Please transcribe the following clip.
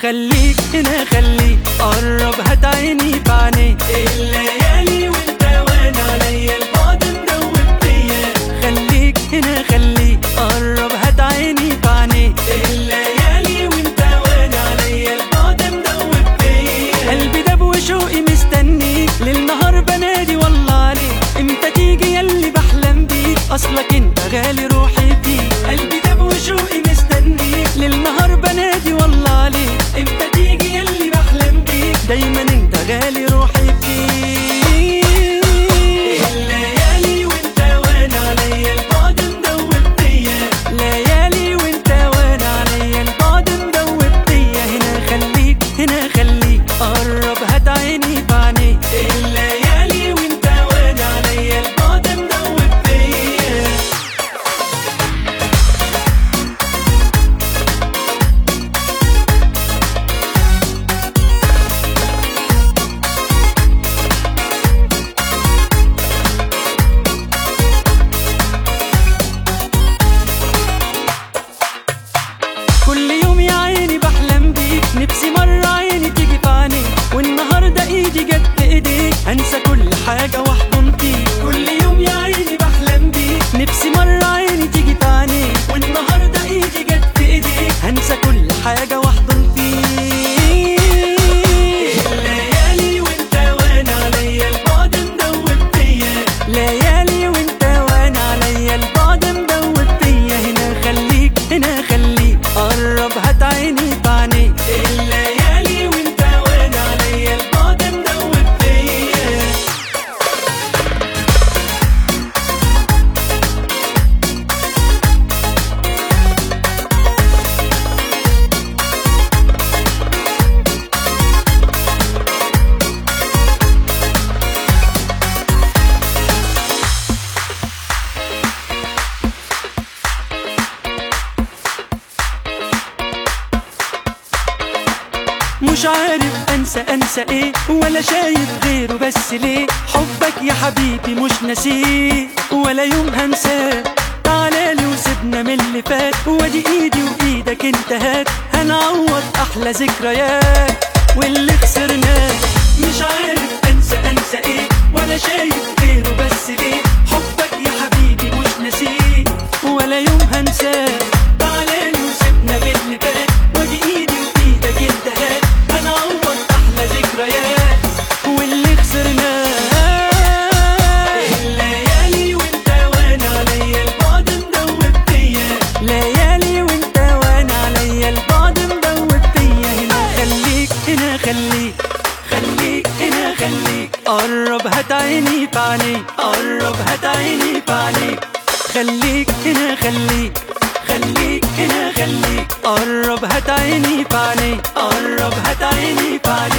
خليك هنا خليك قرب هات عيني بعينيك الليالي وانت وانا عليا البعد مدوب بيا خليك هنا خليك قرب هات عيني بعينيك الليالي وانت وانا عليا البعد مدوب بيا قلبي داب وشوقي مستنيك للنهار بنادي والله عليك امتى تيجي ياللي بحلم بيك اصلك انت غالي روحي فيك قلبي داب وشوقي مستنيك للنهار بنادي والله عليك امتى تيجي ياللي بحلم بيك دايما انت غالي روحي فيك الليالي وانت وانا عليا البعد مدوب بيا ليالي وانت وانا عليا البعد مدوب بيا هنا خليك هنا خليك قرب هات عيني بعينيك الليالي وانت وانا عليا البعد مدوب بيا كل يوم يا عيني بحلم بيك نفسي مرة عيني تيجي في عينيك والنهاردة ايدي جت في ايديك هنسى كل حاجة واحضن فيك كل يوم يا عيني بحلم بيك نفسي مرة عيني تيجي في عينيك والنهاردة ايدي جت في ايديك هنسى كل حاجة واحضن فيك الليالي وانت وانا عليا البعد مدوب بيا ليالي وانت وانا عليا البعد مدوب فيا هنا خليك هنا خليك قرب هات عيني بعينيك الليالي وانت وانا عليا البعد مدوب بيا مش عارف انسى انسى ايه ولا شايف غيره بس ليه حبك يا حبيبي مش نسيه ولا يوم هنساه تعالالي وسيبنا من اللي فات وادي ايدي وايدك انت هات هنعوض احلى ذكريات واللي خسرناه مش عارف انسى انسى ايه ولا شايف غيره بس ليه حبك يا حبيبي مش نسيه ولا يوم هنساه تعالالي وسيبنا من اللي فات وادي ايدي وايدك انت هات هنعوض احلى ذكريات واللي خسرناه الليالي وانت وانا عليا البعد مدوب بيا ليالي وانت وانا عليا البعد مدوب فيا هنا خليك هنا خليك خليك هنا خليك قرب هات عيني في عينيك قرب هات عيني في عينيك خليك هنا خليك خليك هنا خليك قرب هات عيني في عينيك قرب هات عيني في عينيك